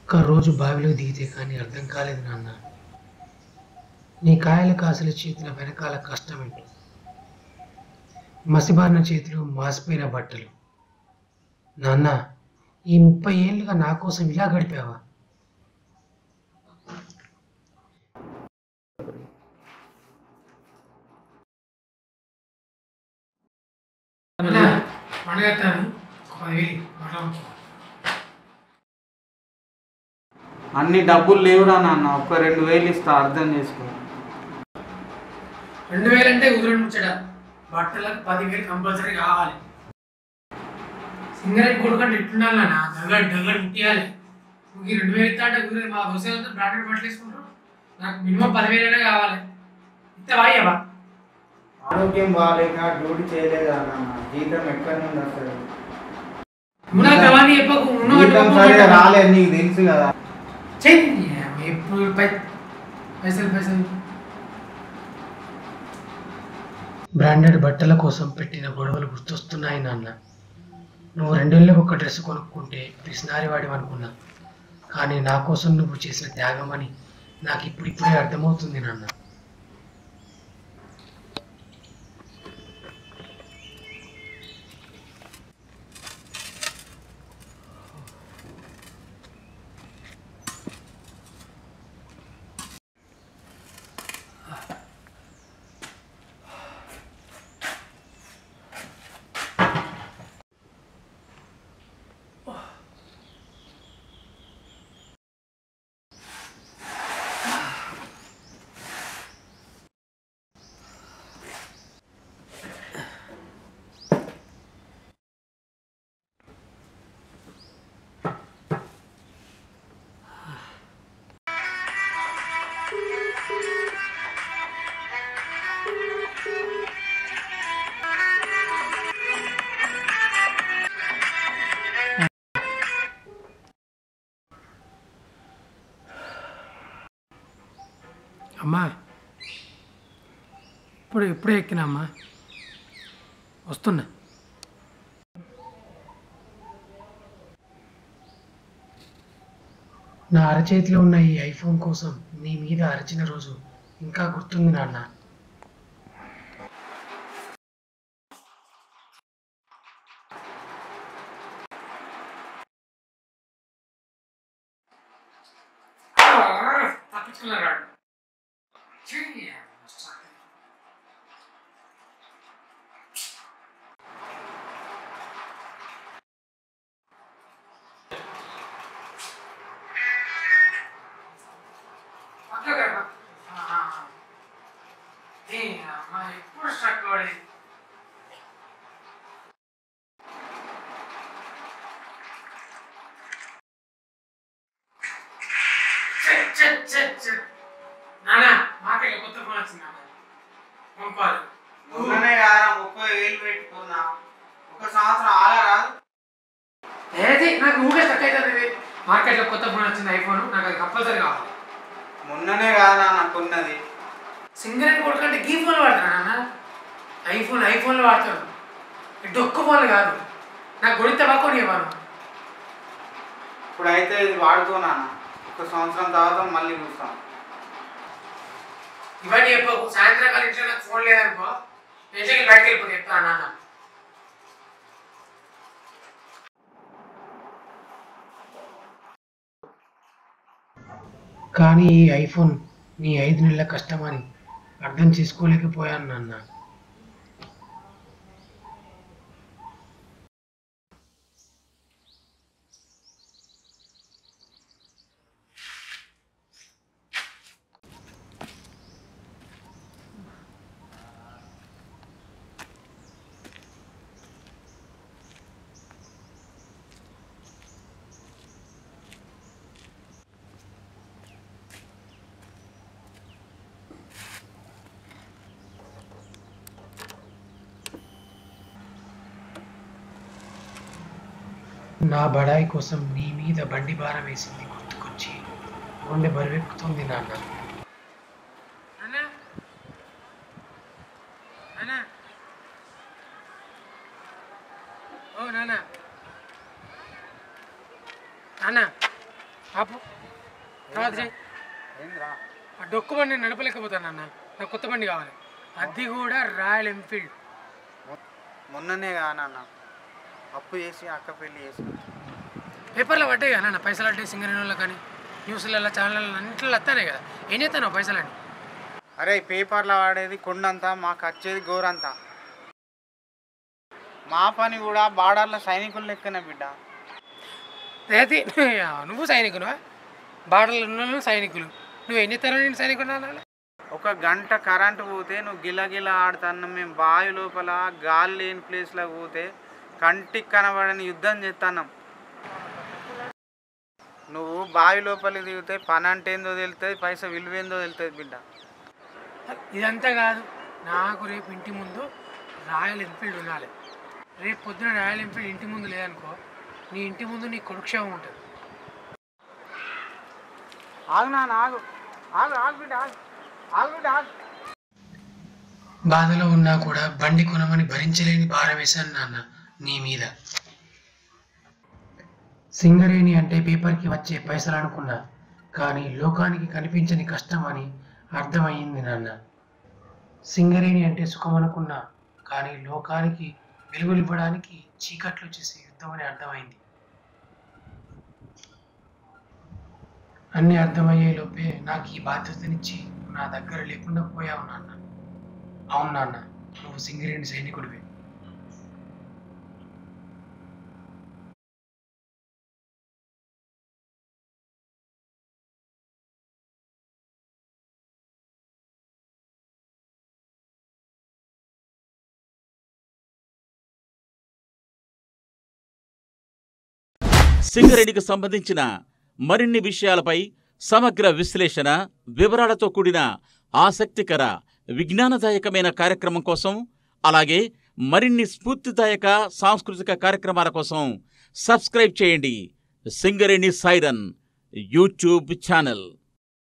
ఒక్కరోజు బావిలో దిగితే కానీ అర్థం కాలేదు నాన్న నీ కాయల కాసుల చేతుల వెనకాల కష్టమేంటో మసిబారిన చేతులు మాసిపోయిన బట్టలు నాన్న ఈ ముప్పై ఏళ్ళుగా నా కోసం ఇలా గడిపావా పండుగ అన్ని డబ్బులు లేవురా నాన్న ఒక రెండు వేలు ఇస్తా అర్థం చేసుకో రెండు వేలు అంటే ఊరు ముచ్చట బట్టలకు పదివేలు కంపల్సరీ కావాలి సింగరేట్ కొడుకంటే ఎట్లుండాలి నాన్న దగ్గర దగ్గర ముట్టియాలి నువ్వు ఈ రెండు వేలు ఇస్తా అంటే ఊరు మా దోశలంతా బ్రాండెడ్ బట్టలు వేసుకుంటారు నాకు మినిమం పదివేలనే కావాలి ఇంత వాయ్యవా ఆరోగ్యం బాగాలేక డ్యూటీ చేయలేదా నాన్న జీతం ఎక్కడి నుండి వస్తుంది మునా గవాని చెప్పకు ఉన్న జీతం సరిగా రాలేదు నీకు తెలుసు కదా చెయ్యి ఎప్పుడు పై- పైసలు పైసలు బ్రాండెడ్ బట్టల కోసం పెట్టిన గొడవలు గుర్తొస్తున్నాయి నాన్న నువ్వు రెండేళ్ళకి ఒక డ్రెస్ కొనుక్కుంటే పిసినారి వాడివి అనుకున్నా కానీ నా కోసం నువ్వు చేసిన త్యాగం అని నాకు ఇప్పుడు ఇప్పుడే అర్థమవుతుంది నాన్న అమ్మా ఇప్పుడు ఇప్పుడే ఎక్కినా అమ్మా వస్తున్నా నా అరచేతిలో ఉన్న ఈ ఐఫోన్ కోసం నీ మీద అరచిన రోజు ఇంకా గుర్తుంది నాన్న తప్పించుకున్నాడు ఎప్పుడు స్ట్రక్ పడి నానా మాకే కొత్త ఫోన్ వచ్చింది నాన్న పంపాలి మొన్ననే కారా ముప్పై వేలు పెట్టుకున్నా ఒక సంవత్సరం ఆలా రాదు ఏది నాకు ఊగే స్టక్ అవుతుంది ఇది మార్కెట్లో కొత్త ఫోన్ వచ్చింది ఐఫోన్ నాకు అది కంపల్సరీ కావాలి మొన్ననే కాదా నాన్న కొన్నది సింగరేట్ కొడుకంటే గీ ఫోన్ వాడతాను నాన్న ఐఫోన్ ఐఫోన్లో వాడతాను ఈ డొక్కు ఫోన్లు కాదు నాకు గొడితే బాకొని ఇవ్వను ఇప్పుడు అయితే ఇది వాడుకో నాన్న ఒక సంవత్సరం తర్వాత మళ్ళీ చూస్తాం ఇవన్నీ చెప్పకు సాయంత్రం కాలం ఇంట్లో నాకు ఫోన్ లేదనుకో ఇంటికి బయటకు వెళ్ళిపోతే చెప్తాను నాన్న కానీ ఈ ఐఫోన్ నీ ఐదు నెలల కష్టమని అర్థం చేసుకోలేకపోయాను నాన్న నా బడాయి కోసం నీ మీద బండి భారం వేసింది గుర్తుకొచ్చి గుండె బరువెక్కుతుంది నాన్న ఓ నాన్న నాన్న ఆపు తర్వాత చెయ్యి ఏంద్రా ఆ డొక్కు బండి నేను నడపలేకపోతాను అన్న నాకు కొత్త బండి కావాలి అది కూడా రాయల్ ఎన్ఫీల్డ్ మొన్ననే కానన్న అప్పు చేసి అక్క పెళ్లి చేసి పేపర్లో పడ్డాయి కదా నా పైసలు అంటే సింగరేణుల్లో కానీ న్యూస్లలో ఛానళ్ళలో అన్నింటిలో వస్తానే కదా ఏం చేస్తాను పైసలని అరే పేపర్లో వాడేది కొండంతా మాకు వచ్చేది గోరంతా మా పని కూడా బార్డర్లో సైనికులు లెక్కనే బిడ్డ అయితే నువ్వు సైనికునువా బార్డర్లు ఉన్న వాళ్ళు సైనికులు నువ్వు ఎన్ని తరం నేను సైనికుడు అనాలి ఒక గంట కరెంటు పోతే నువ్వు గిలగిల ఆడుతున్నా మేము బావి లోపల గాలి లేని ప్లేస్లో పోతే కంటికి కనబడని యుద్ధం చేస్తున్నాం నువ్వు బావి లోపలికి దిగితే పని అంటే ఏందో తెలుస్తుంది పైసా విలువేందో తెలుస్తుంది బిడ్డ ఇదంతా కాదు నాకు రేపు ఇంటి ముందు రాయల్ ఎన్ఫీల్డ్ ఉండాలి రేపు పొద్దున రాయల్ ఎన్ఫీల్డ్ ఇంటి ముందు లేదనుకో నీ ఇంటి ముందు నీ కొడుక్షేమం ఉంటుంది ఆగు నాన్న ఆగు ఆగు ఆగు బిడ్డ ఆగు ఆగు బిడ్డ ఆగు బాధలో ఉన్నా కూడా బండి కొనమని భరించలేని భారం వేశాను నాన్న నీ మీద సింగరేణి అంటే పేపర్కి వచ్చే పైసలు అనుకున్నా కానీ లోకానికి కనిపించని కష్టం అని అర్థమయ్యింది నాన్న సింగరేణి అంటే సుఖం అనుకున్నా కానీ లోకానికి వెలుగులివ్వడానికి చీకట్లు చేసే యుద్ధం అని అర్థమైంది అన్నీ అర్థమయ్యే లోపే నాకు ఈ బాధ్యతనిచ్చి నా దగ్గర లేకుండా పోయావు నాన్న అవును నాన్న నువ్వు సింగరేణి సైనికుడివి సింగరేణికి సంబంధించిన మరిన్ని విషయాలపై సమగ్ర విశ్లేషణ వివరాలతో కూడిన ఆసక్తికర విజ్ఞానదాయకమైన కార్యక్రమం కోసం అలాగే మరిన్ని స్ఫూర్తిదాయక సాంస్కృతిక కార్యక్రమాల కోసం సబ్స్క్రైబ్ చేయండి సింగరేణి సైరన్ యూట్యూబ్ ఛానల్